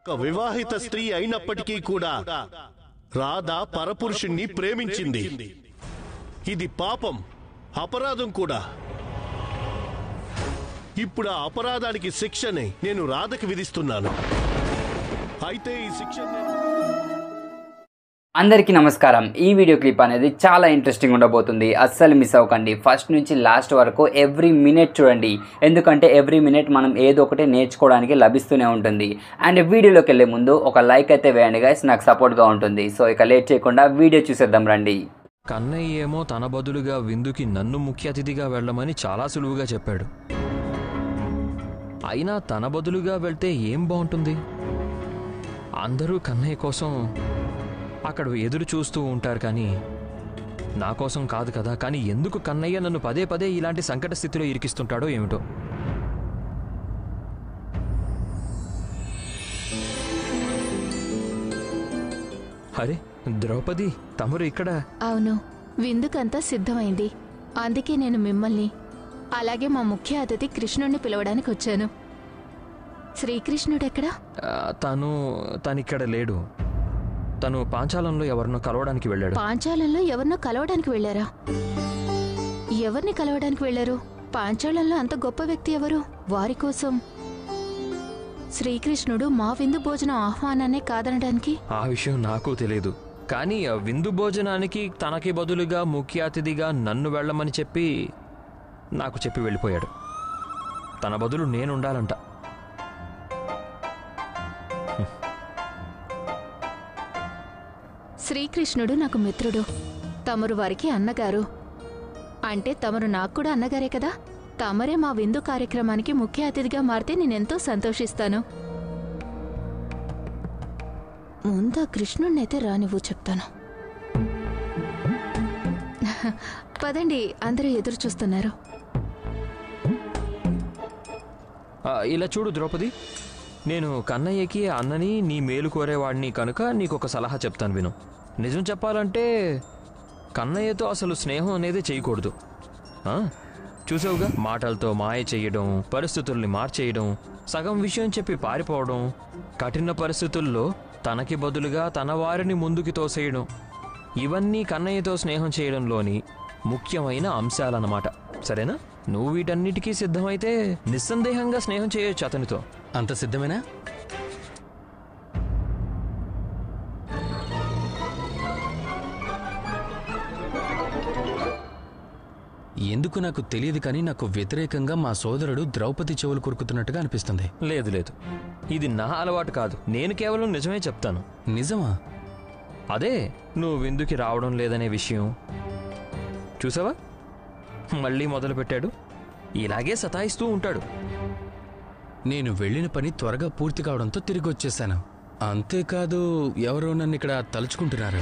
ఒక వివాహిత స్త్రీ అయినప్పటికీ కూడా రాధ పరపురుషుణ్ణి ప్రేమించింది ఇది పాపం అపరాధం కూడా ఇప్పుడు ఆ అపరాధానికి శిక్షని నేను రాధకి విధిస్తున్నాను అయితే ఈ శిక్ష అందరికీ నమస్కారం ఈ వీడియో క్లిప్ అనేది చాలా ఇంట్రెస్టింగ్ ఉండబోతుంది అస్సలు మిస్ అవ్వకండి ఫస్ట్ నుంచి లాస్ట్ వరకు ఎవ్రీ మినిట్ చూడండి ఎందుకంటే ఎవ్రీ మినిట్ మనం ఏదో ఒకటి నేర్చుకోవడానికి లభిస్తూనే ఉంటుంది అండ్ వీడియోలోకి వెళ్ళే ముందు ఒక లైక్ అయితే వేయండి గైస్ నాకు సపోర్ట్గా ఉంటుంది సో ఇక లేట్ చేయకుండా వీడియో చూసేద్దాం రండి కన్నయ్య ఏమో తన బదులుగా విందుకి నన్ను ముఖ్య అతిథిగా వెళ్ళమని చాలా సులువుగా చెప్పాడు అయినా తన బదులుగా వెళ్తే ఏం బాగుంటుంది అందరూ కన్నయ్య కోసం అక్కడ ఎదురు చూస్తూ ఉంటారు కానీ నా కోసం కాదు కదా కానీ ఎందుకు కన్నయ్య నన్ను పదే పదే ఇలాంటి సంకట స్థితిలో ఇరికిస్తుంటాడో ఏమిటో అరే ద్రౌపది తమరు ఇక్కడ అవును విందుకంతా సిద్ధమైంది అందుకే నేను మిమ్మల్ని అలాగే మా ముఖ్య అతిథి కృష్ణుణ్ణి పిలవడానికి వచ్చాను శ్రీకృష్ణుడెక్కడా ఆ, తను తనిక్కడ లేడు తను పాంచాలంలో ఎవరినో కలవడానికి వెళ్ళాడు పాంచాలంలో ఎవరినో కలవడానికి వెళ్ళారా ఎవరిని కలవడానికి వెళ్ళారు పాంచాలంలో అంత గొప్ప వ్యక్తి ఎవరు వారి కోసం శ్రీకృష్ణుడు మా విందు భోజనం ఆహ్వానాన్నే కాదనడానికి ఆ విషయం నాకు తెలియదు కానీ ఆ విందు భోజనానికి తనకి బదులుగా ముఖ్య అతిథిగా నన్ను వెళ్ళమని చెప్పి నాకు చెప్పి వెళ్ళిపోయాడు తన బదులు నేను ఉండాలంట శ్రీకృష్ణుడు నాకు మిత్రుడు తమరు వారికి అన్నగారు అంటే తమరు నాకు కూడా అన్నగారే కదా తమరే మా విందు కార్యక్రమానికి ముఖ్య అతిథిగా మారితే నేనెంతో సంతోషిస్తాను ముందు ఆ కృష్ణుడినైతే రానివ్వు చెప్తాను పదండి అందరూ ఎదురు చూస్తున్నారు ఆ, ఇలా చూడు ద్రౌపది నేను కన్నయ్యకి అన్నని నీ మేలు కోరేవాడిని కనుక నీకు ఒక సలహా చెప్తాను విను నిజం చెప్పాలంటే కన్నయ్యతో అసలు స్నేహం అనేది చేయకూడదు ఆ? చూసావుగా మాటలతో మాయ చేయడం పరిస్థితుల్ని మార్చేయడం సగం విషయం చెప్పి పారిపోవడం కఠిన పరిస్థితుల్లో తనకి బదులుగా తన వారిని ముందుకు తోసేయడం ఇవన్నీ కన్నయ్యతో స్నేహం చేయడంలోని ముఖ్యమైన అంశాలన్నమాట సరేనా నువ్వు వీటన్నిటికీ సిద్ధమైతే నిస్సందేహంగా స్నేహం చేయొచ్చు అతనితో అంత సిద్ధమేనా ఎందుకు నాకు తెలియదు కానీ నాకు వ్యతిరేకంగా మా సోదరుడు ద్రౌపది చెవులు కొరుకుతున్నట్టుగా అనిపిస్తుంది లేదు లేదు ఇది నా అలవాటు కాదు నేను కేవలం నిజమే చెప్తాను నిజమా అదే నువ్వు విందుకి రావడం లేదనే విషయం చూసావా మళ్ళీ మొదలు పెట్టాడు ఇలాగే సతాయిస్తూ ఉంటాడు నేను వెళ్ళిన పని త్వరగా పూర్తి కావడంతో తిరిగి వచ్చేసాను అంతేకాదు ఎవరో నన్ను ఇక్కడ తలుచుకుంటున్నారు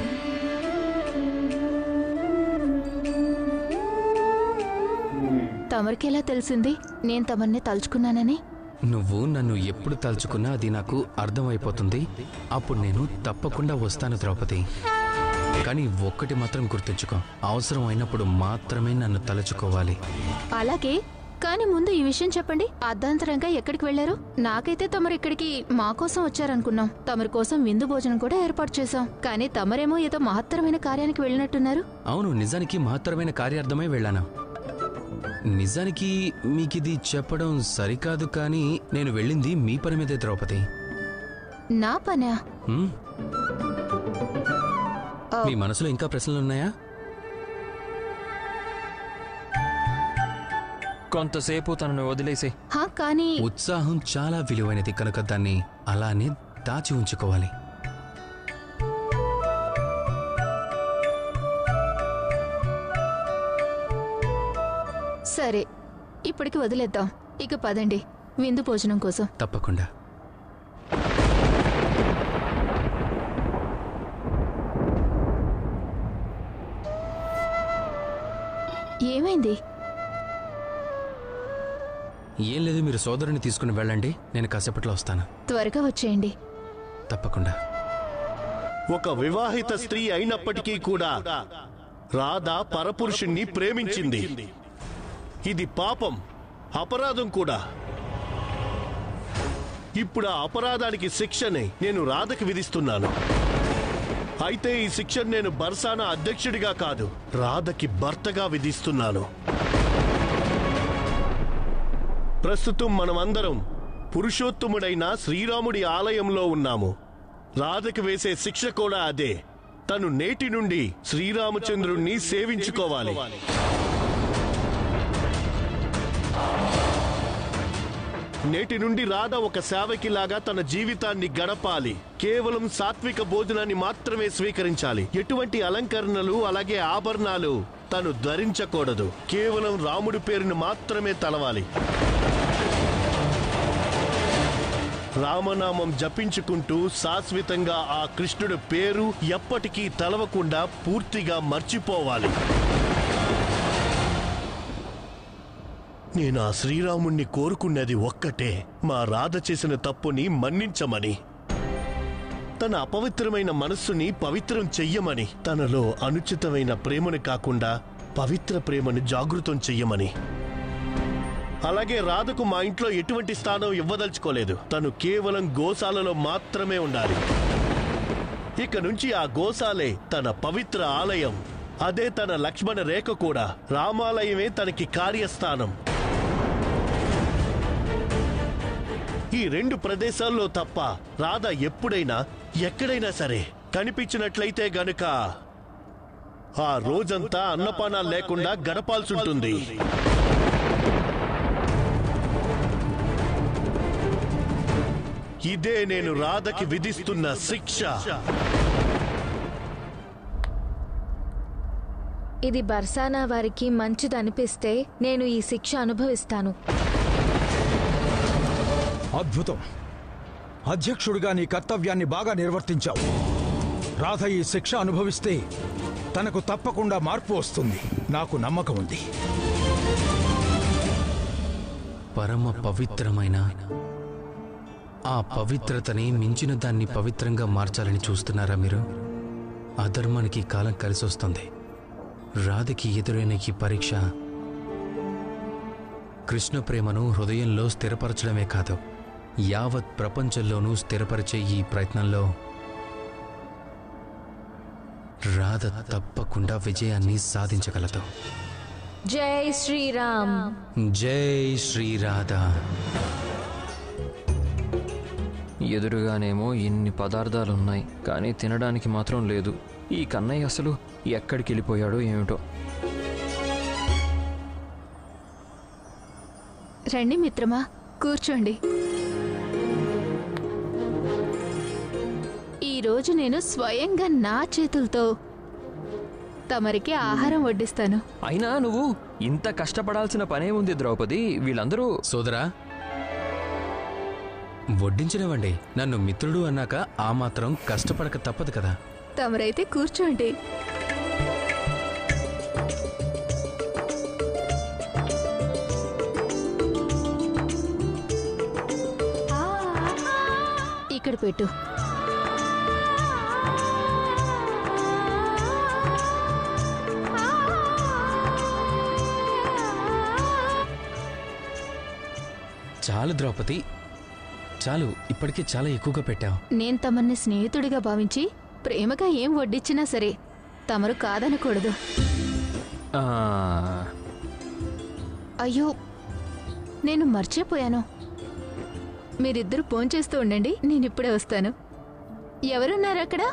తమరికెలా తెలిసింది నేను తమర్ని తలుచుకున్నానని నువ్వు నన్ను ఎప్పుడు తలుచుకున్నా అది నాకు అర్థమైపోతుంది అప్పుడు నేను తప్పకుండా వస్తాను ద్రౌపది కానీ ఒక్కటి మాత్రం గుర్తుంచుకో అవసరం అయినప్పుడు మాత్రమే నన్ను తలుచుకోవాలి అలాగే కానీ ముందు ఈ విషయం చెప్పండి అర్ధాంతరంగా ఎక్కడికి వెళ్లారు నాకైతే తమరు ఇక్కడికి మా కోసం వచ్చారనుకున్నాం తమరి కోసం విందు భోజనం కూడా ఏర్పాటు చేశాం కానీ తమరేమో ఏదో మహత్తరమైన కార్యానికి వెళ్ళినట్టున్నారు అవును నిజానికి మహత్తరమైన కార్యార్థమై వెళ్ళాను నిజానికి మీకిది చెప్పడం సరికాదు కానీ నేను వెళ్ళింది మీ పని మీదే ద్రౌపది నా పనా హ్మ్? మీ మనసులో ఇంకా ప్రశ్నలున్నాయా కొంతసేపు తనను వదిలేసే హా కానీ ఉత్సాహం చాలా విలువైనది కనుక దాన్ని అలానే దాచి ఉంచుకోవాలి సరే ఇప్పటికి వదిలేద్దాం ఇక పదండి విందు భోజనం కోసం తప్పకుండా ఏమైంది ఏం లేదు మీరు సోదరుని తీసుకుని వెళ్ళండి నేను కాసేపట్లో వస్తాను త్వరగా వచ్చేయండి తప్పకుండా ఒక వివాహిత స్త్రీ అయినప్పటికీ కూడా రాధ పరపురుషుణ్ణి ప్రేమించింది ఇది పాపం అపరాధం కూడా ఇప్పుడు ఆ అపరాధానికి శిక్షని నేను రాధకి విధిస్తున్నాను అయితే ఈ శిక్షను నేను బర్సానా అధ్యక్షుడిగా కాదు రాధకి భర్తగా విధిస్తున్నాను ప్రస్తుతం మనమందరం పురుషోత్తముడైన శ్రీరాముడి ఆలయంలో ఉన్నాము రాధకి వేసే శిక్ష కూడా అదే తను నేటి నుండి శ్రీరామచంద్రుణ్ణి సేవించుకోవాలి నేటి నుండి రాధ ఒక సేవకిలాగా తన జీవితాన్ని గడపాలి కేవలం సాత్విక భోజనాన్ని మాత్రమే స్వీకరించాలి ఎటువంటి అలంకరణలు అలాగే ఆభరణాలు తను ధరించకూడదు కేవలం రాముడి పేరును మాత్రమే తలవాలి రామనామం జపించుకుంటూ శాశ్వతంగా ఆ కృష్ణుడి పేరు ఎప్పటికీ తలవకుండా పూర్తిగా మర్చిపోవాలి నేను ఆ శ్రీరాముణ్ణి కోరుకున్నది ఒక్కటే మా రాధ చేసిన తప్పుని మన్నించమని తన అపవిత్రమైన మనస్సుని పవిత్రం చెయ్యమని తనలో అనుచితమైన ప్రేమను కాకుండా పవిత్ర ప్రేమను జాగృతం చెయ్యమని అలాగే రాధకు మా ఇంట్లో ఎటువంటి స్థానం ఇవ్వదలుచుకోలేదు తను కేవలం గోశాలలో మాత్రమే ఉండాలి ఇక నుంచి ఆ గోశాలే తన పవిత్ర ఆలయం అదే తన లక్ష్మణ రేఖ కూడా రామాలయమే తనకి కార్యస్థానం ఈ రెండు ప్రదేశాల్లో తప్ప రాధ ఎప్పుడైనా ఎక్కడైనా సరే కనిపించినట్లయితే గనుక ఆ రోజంతా అన్నపానాలు లేకుండా గడపాల్సి ఉంటుంది ఇదే నేను రాధకి విధిస్తున్న శిక్ష ఇది బర్సానా వారికి మంచిదనిపిస్తే నేను ఈ శిక్ష అనుభవిస్తాను అద్భుతం అధ్యక్షుడిగా నీ కర్తవ్యాన్ని బాగా నిర్వర్తించావు రాధ ఈ శిక్ష అనుభవిస్తే తనకు తప్పకుండా మార్పు వస్తుంది నాకు నమ్మకం ఉంది పరమ పవిత్రమైన ఆ పవిత్రతని మించిన దాన్ని పవిత్రంగా మార్చాలని చూస్తున్నారా మీరు అధర్మానికి కాలం కలిసొస్తుంది రాధకి ఎదురైన ఈ పరీక్ష కృష్ణ ప్రేమను హృదయంలో స్థిరపరచడమే కాదు యావత్ ప్రపంచంలోనూ స్థిరపరిచే ఈ ప్రయత్నంలో రాధ తప్పకుండా విజయాన్ని సాధించగలదు జై శ్రీరామ్ జై శ్రీరాధ ఎదురుగానేమో ఇన్ని పదార్థాలు ఉన్నాయి కానీ తినడానికి మాత్రం లేదు ఈ కన్నయ్య అసలు ఎక్కడికి వెళ్ళిపోయాడో ఏమిటో రండి మిత్రమా కూర్చోండి ఈ రోజు నేను స్వయంగా నా చేతులతో తమరికి ఆహారం వడ్డిస్తాను అయినా నువ్వు ఇంత కష్టపడాల్సిన పనే ఉంది ద్రౌపది వీళ్ళందరూ సోదరా వడ్డించనివ్వండి నన్ను మిత్రుడు అన్నాక ఆ మాత్రం కష్టపడక తప్పదు కదా తమరైతే కూర్చోండి ఇక్కడ పెట్టు చాలు ద్రౌపది చాలు ఇప్పటికే చాలా ఎక్కువగా పెట్టావు నేను తమన్ని స్నేహితుడిగా భావించి ప్రేమగా ఏం వడ్డించినా సరే తమరు కాదనకూడదు ఆ, అయ్యో నేను మర్చిపోయాను మీరిద్దరు ఫోన్ చేస్తూ ఉండండి నేను ఇప్పుడే వస్తాను ఎవరున్నారు అక్కడ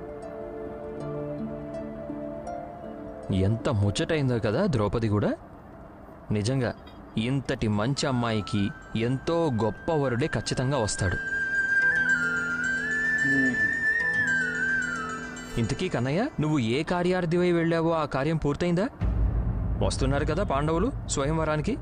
ఎంత ముచ్చటైందో కదా ద్రౌపది కూడా నిజంగా ఇంతటి మంచి అమ్మాయికి ఎంతో గొప్ప వరుడే ఖచ్చితంగా వస్తాడు ఇంతకీ కన్నయ్య నువ్వు ఏ కార్యార్థివై వెళ్ళావో ఆ కార్యం పూర్తయిందా వస్తున్నారు కదా పాండవులు స్వయంవరానికి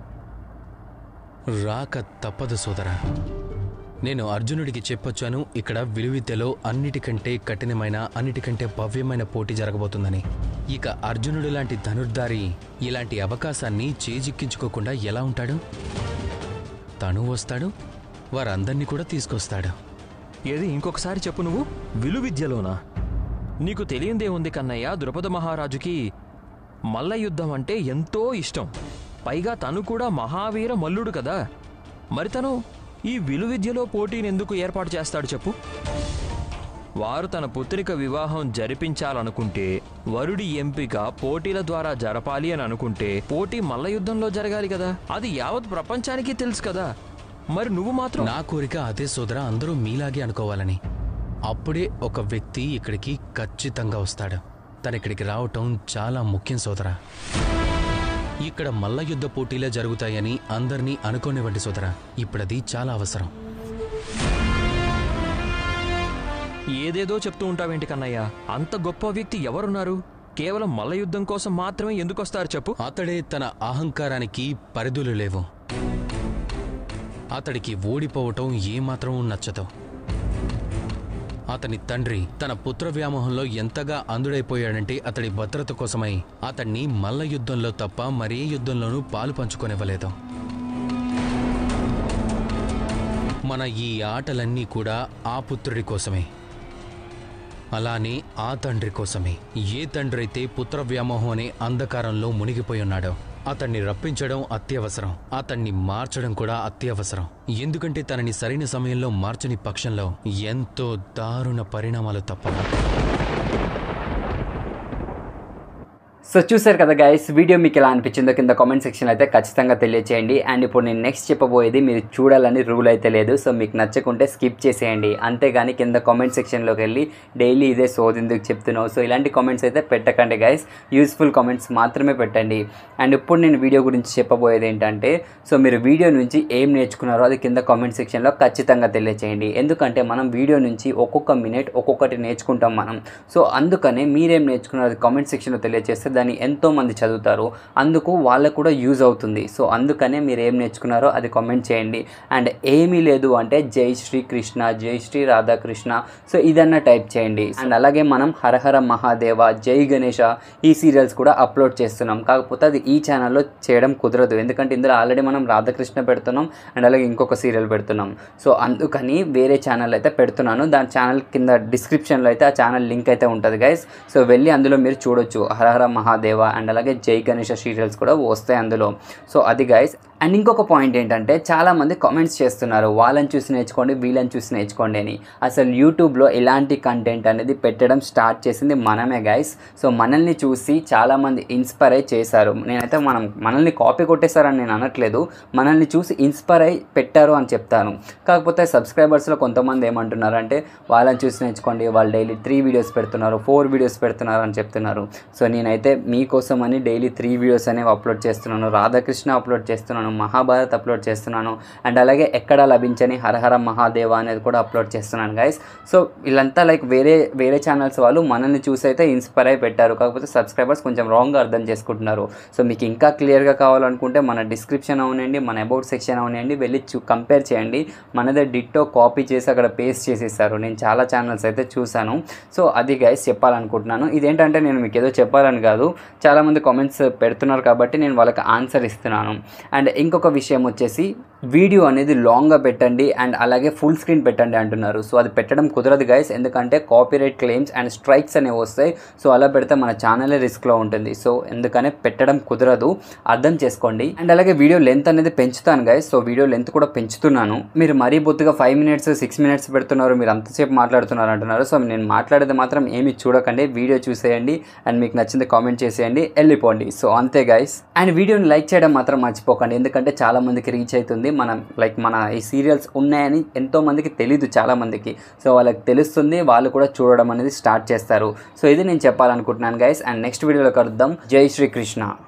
రాక తప్పదు సోదరా నేను అర్జునుడికి చెప్పొచ్చాను ఇక్కడ విలువిద్యలో అన్నిటికంటే కఠినమైన అన్నిటికంటే భవ్యమైన పోటీ జరగబోతుందని ఇక అర్జునుడు లాంటి ధనుర్ధారి ఇలాంటి అవకాశాన్ని చేజిక్కించుకోకుండా ఎలా ఉంటాడు తను వస్తాడు వారందరినీ కూడా తీసుకొస్తాడు ఏది ఇంకొకసారి చెప్పు నువ్వు విలువిద్యలోనా నీకు తెలియందే ఉంది కన్నయ్య ద్రుపద మహారాజుకి మల్ల యుద్ధం అంటే ఎంతో ఇష్టం పైగా తను కూడా మహావీర మల్లుడు కదా మరి తను ఈ విలువిద్యలో పోటీని ఎందుకు ఏర్పాటు చేస్తాడు చెప్పు వారు తన పుత్రిక వివాహం జరిపించాలనుకుంటే వరుడి ఎంపిక పోటీల ద్వారా జరపాలి అని అనుకుంటే పోటీ మల్ల యుద్ధంలో జరగాలి కదా అది యావత్ ప్రపంచానికి తెలుసు కదా మరి నువ్వు మాత్రం నా కోరిక అదే సోదరా అందరూ మీలాగే అనుకోవాలని అప్పుడే ఒక వ్యక్తి ఇక్కడికి ఖచ్చితంగా వస్తాడు తను ఇక్కడికి రావటం చాలా ముఖ్యం సోదరా ఇక్కడ మల్ల యుద్ధ పోటీలే జరుగుతాయని అందరినీ అనుకోనివ్వండి సోదరా ఇప్పుడది చాలా అవసరం ఏదేదో చెప్తూ ఉంటావేంటి కన్నయ్య అంత గొప్ప వ్యక్తి ఎవరున్నారు కేవలం మల్ల యుద్ధం కోసం మాత్రమే ఎందుకు వస్తారు చెప్పు అతడే తన అహంకారానికి పరిధులు లేవు అతడికి ఓడిపోవటం ఏమాత్రం నచ్చదు అతని తండ్రి తన పుత్ర వ్యామోహంలో ఎంతగా అందుడైపోయాడంటే అతడి భద్రత కోసమై అతన్ని మల్ల యుద్ధంలో తప్ప మరే యుద్ధంలోనూ పాలు పంచుకొనివ్వలేదు మన ఈ ఆటలన్నీ కూడా ఆ పుత్రుడి కోసమే అలానే ఆ తండ్రి కోసమే ఏ తండ్రి అయితే పుత్ర వ్యామోహం అనే అంధకారంలో మునిగిపోయి ఉన్నాడో అతన్ని రప్పించడం అత్యవసరం అతన్ని మార్చడం కూడా అత్యవసరం ఎందుకంటే తనని సరైన సమయంలో మార్చని పక్షంలో ఎంతో దారుణ పరిణామాలు తప్పవు సో చూసారు కదా గైస్ వీడియో మీకు ఎలా అనిపించిందో కింద కామెంట్ సెక్షన్ అయితే ఖచ్చితంగా తెలియచేయండి అండ్ ఇప్పుడు నేను నెక్స్ట్ చెప్పబోయేది మీరు చూడాలని రూల్ అయితే లేదు సో మీకు నచ్చకుంటే స్కిప్ చేసేయండి అంతేగాని కింద కామెంట్ సెక్షన్లోకి వెళ్ళి డైలీ ఇదే సోది ఎందుకు చెప్తున్నావు సో ఇలాంటి కామెంట్స్ అయితే పెట్టకండి గైస్ యూస్ఫుల్ కామెంట్స్ మాత్రమే పెట్టండి అండ్ ఇప్పుడు నేను వీడియో గురించి చెప్పబోయేది ఏంటంటే సో మీరు వీడియో నుంచి ఏం నేర్చుకున్నారో అది కింద కామెంట్ సెక్షన్లో ఖచ్చితంగా తెలియచేయండి ఎందుకంటే మనం వీడియో నుంచి ఒక్కొక్క మినిట్ ఒక్కొక్కటి నేర్చుకుంటాం మనం సో అందుకనే మీరేం నేర్చుకున్నారో అది కామెంట్ సెక్షన్లో తెలియజేస్తే దాన్ని ఎంతో మంది చదువుతారు అందుకు వాళ్ళకు కూడా యూజ్ అవుతుంది సో అందుకనే మీరు ఏం నేర్చుకున్నారో అది కామెంట్ చేయండి అండ్ ఏమీ లేదు అంటే జై శ్రీ కృష్ణ జై శ్రీ రాధాకృష్ణ సో ఇదన్నా టైప్ చేయండి అండ్ అలాగే మనం హరహర మహాదేవ జై గణేష ఈ సీరియల్స్ కూడా అప్లోడ్ చేస్తున్నాం కాకపోతే అది ఈ ఛానల్లో చేయడం కుదరదు ఎందుకంటే ఇందులో ఆల్రెడీ మనం రాధాకృష్ణ పెడుతున్నాం అండ్ అలాగే ఇంకొక సీరియల్ పెడుతున్నాం సో అందుకని వేరే ఛానల్ అయితే పెడుతున్నాను దాని ఛానల్ కింద డిస్క్రిప్షన్లో అయితే ఆ ఛానల్ లింక్ అయితే ఉంటుంది గైస్ సో వెళ్ళి అందులో మీరు చూడొచ్చు హరహర మహాదేవ అండ్ అలాగే జై గణేష సీరియల్స్ కూడా వస్తాయి అందులో సో అది గైస్ అండ్ ఇంకొక పాయింట్ ఏంటంటే చాలామంది కామెంట్స్ చేస్తున్నారు వాళ్ళని చూసి నేర్చుకోండి వీళ్ళని చూసి నేర్చుకోండి అని అసలు యూట్యూబ్లో ఇలాంటి కంటెంట్ అనేది పెట్టడం స్టార్ట్ చేసింది మనమే గైస్ సో మనల్ని చూసి చాలామంది ఇన్స్పైర్ అయి చేశారు నేనైతే మనం మనల్ని కాపీ కొట్టేశారని నేను అనట్లేదు మనల్ని చూసి ఇన్స్పైర్ అయి పెట్టారు అని చెప్తాను కాకపోతే సబ్స్క్రైబర్స్లో కొంతమంది ఏమంటున్నారంటే వాళ్ళని చూసి నేర్చుకోండి వాళ్ళు డైలీ త్రీ వీడియోస్ పెడుతున్నారు ఫోర్ వీడియోస్ పెడుతున్నారు అని చెప్తున్నారు సో నేనైతే మీకోసం అని డైలీ త్రీ వీడియోస్ అనేవి అప్లోడ్ చేస్తున్నాను రాధాకృష్ణ అప్లోడ్ చేస్తున్నాను మహాభారత్ అప్లోడ్ చేస్తున్నాను అండ్ అలాగే ఎక్కడ లభించని హరహర మహాదేవ అనేది కూడా అప్లోడ్ చేస్తున్నాను గైస్ సో వీళ్ళంతా లైక్ వేరే వేరే ఛానల్స్ వాళ్ళు మనల్ని చూసి అయితే ఇన్స్పైర్ అయి పెట్టారు కాకపోతే సబ్స్క్రైబర్స్ కొంచెం రాంగ్గా అర్థం చేసుకుంటున్నారు సో మీకు ఇంకా క్లియర్గా కావాలనుకుంటే మన డిస్క్రిప్షన్ అవునండి మన అబౌట్ సెక్షన్ అవునండి వెళ్ళి చూ కంపేర్ చేయండి మనదే డిట్టో కాపీ చేసి అక్కడ పేస్ట్ చేసేసారు నేను చాలా ఛానల్స్ అయితే చూశాను సో అది గైస్ చెప్పాలనుకుంటున్నాను ఇదేంటంటే నేను మీకు ఏదో చెప్పాలని కాదు చాలామంది కామెంట్స్ పెడుతున్నారు కాబట్టి నేను వాళ్ళకి ఆన్సర్ ఇస్తున్నాను అండ్ ఇంకొక విషయం వచ్చేసి వీడియో అనేది లాంగ్గా పెట్టండి అండ్ అలాగే ఫుల్ స్క్రీన్ పెట్టండి అంటున్నారు సో అది పెట్టడం కుదరదు గైస్ ఎందుకంటే కాపీరైట్ క్లెయిమ్స్ అండ్ స్ట్రైక్స్ అనేవి వస్తాయి సో అలా పెడితే మన ఛానలే రిస్క్లో ఉంటుంది సో ఎందుకనే పెట్టడం కుదరదు అర్థం చేసుకోండి అండ్ అలాగే వీడియో లెంత్ అనేది పెంచుతాను గైస్ సో వీడియో లెంత్ కూడా పెంచుతున్నాను మీరు మరీ బొత్తుగా ఫైవ్ మినిట్స్ సిక్స్ మినిట్స్ పెడుతున్నారు మీరు అంతసేపు మాట్లాడుతున్నారు అంటున్నారు సో నేను మాట్లాడేది మాత్రం ఏమి చూడకండి వీడియో చూసేయండి అండ్ మీకు నచ్చింది కామెంట్ చేసేయండి వెళ్ళిపోండి సో అంతే గైస్ అండ్ వీడియోని లైక్ చేయడం మాత్రం మర్చిపోకండి ఎందుకంటే చాలా మందికి రీచ్ అవుతుంది మనం లైక్ మన ఈ సీరియల్స్ ఉన్నాయని ఎంతో మందికి తెలీదు చాలా మందికి సో వాళ్ళకి తెలుస్తుంది వాళ్ళు కూడా చూడడం అనేది స్టార్ట్ చేస్తారు సో ఇది నేను చెప్పాలనుకుంటున్నాను గైస్ అండ్ నెక్స్ట్ వీడియోలో కలుద్దాం జై శ్రీకృష్ణ